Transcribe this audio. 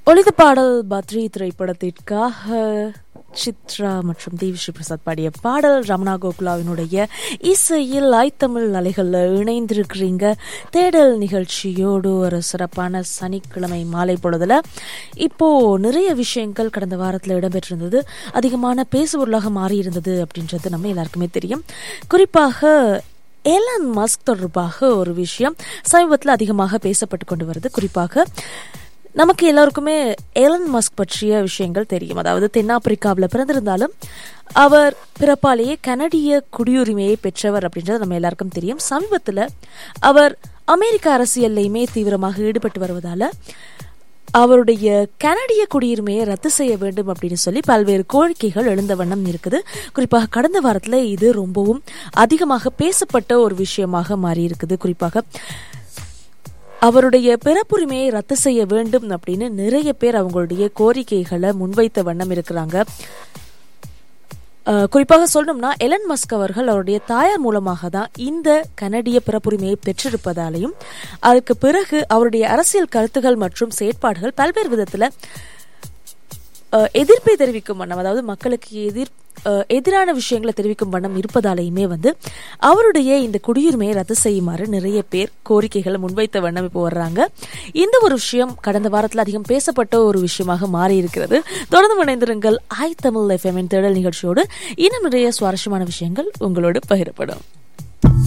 ஒளித பாடல் பத்ரி திரைப்படத்திற்காக சித்ரா மற்றும் தேவி ஸ்ரீ பிரசாத் பாடிய பாடல் ரமணா கோகுலாவினுடைய இசையில் ஐத்தமிழ் அலைகளில் இணைந்திருக்கிறீங்க தேடல் நிகழ்ச்சியோடு ஒரு சிறப்பான சனிக்கிழமை மாலை பொழுதுல இப்போ நிறைய விஷயங்கள் கடந்த வாரத்தில் இடம்பெற்றிருந்தது அதிகமான பேசுபொருளாக மாறியிருந்தது அப்படின்றது நம்ம எல்லாருக்குமே தெரியும் குறிப்பாக எலன் மஸ்க் தொடர்பாக ஒரு விஷயம் சமீபத்தில் அதிகமாக பேசப்பட்டு கொண்டு வருது குறிப்பாக நமக்கு எல்லாருக்குமே எலன் மஸ்க் பற்றிய விஷயங்கள் தெரியும் அதாவது தென்னாப்பிரிக்காவில் பிறந்திருந்தாலும் அவர் பிறப்பாலேயே கனடிய குடியுரிமையை பெற்றவர் அப்படின்றது நம்ம எல்லாருக்கும் தெரியும் சமீபத்தில் அவர் அமெரிக்க அரசியல்லையுமே தீவிரமாக ஈடுபட்டு வருவதால அவருடைய கனடிய குடியுரிமையை ரத்து செய்ய வேண்டும் அப்படின்னு சொல்லி பல்வேறு கோரிக்கைகள் எழுந்த வண்ணம் இருக்குது குறிப்பாக கடந்த வாரத்தில் இது ரொம்பவும் அதிகமாக பேசப்பட்ட ஒரு விஷயமாக மாறி இருக்குது குறிப்பாக அவருடைய பிறப்புரிமையை ரத்து செய்ய வேண்டும் அப்படின்னு நிறைய பேர் அவங்களுடைய கோரிக்கைகளை முன்வைத்த வண்ணம் இருக்கிறாங்க குறிப்பாக சொல்லணும்னா எலன் மஸ்க் அவர்கள் அவருடைய தாயார் மூலமாக தான் இந்த கனடிய பிறப்புரிமையை பெற்றிருப்பதாலையும் அதுக்கு பிறகு அவருடைய அரசியல் கருத்துகள் மற்றும் செயற்பாடுகள் பல்வேறு விதத்தில் எதிர்ப்பை தெரிவிக்கும் வண்ணம் அதாவது மக்களுக்கு எதிர் எதிரான விஷயங்களை தெரிவிக்கும் வண்ணம் இருப்பதாலேயுமே வந்து அவருடைய இந்த குடியுரிமையை ரத்து செய்யுமாறு நிறைய பேர் கோரிக்கைகளை முன்வைத்த வண்ணம் இப்போ வர்றாங்க இந்த ஒரு விஷயம் கடந்த வாரத்தில் அதிகம் பேசப்பட்ட ஒரு விஷயமாக மாறி இருக்கிறது தொடர்ந்து இணைந்திருங்கள் ஐ தமிழ் எஃப்எம்மின் தேடல் நிகழ்ச்சியோடு இன்னும் நிறைய சுவாரஸ்யமான விஷயங்கள் உங்களோடு பகிரப்படும்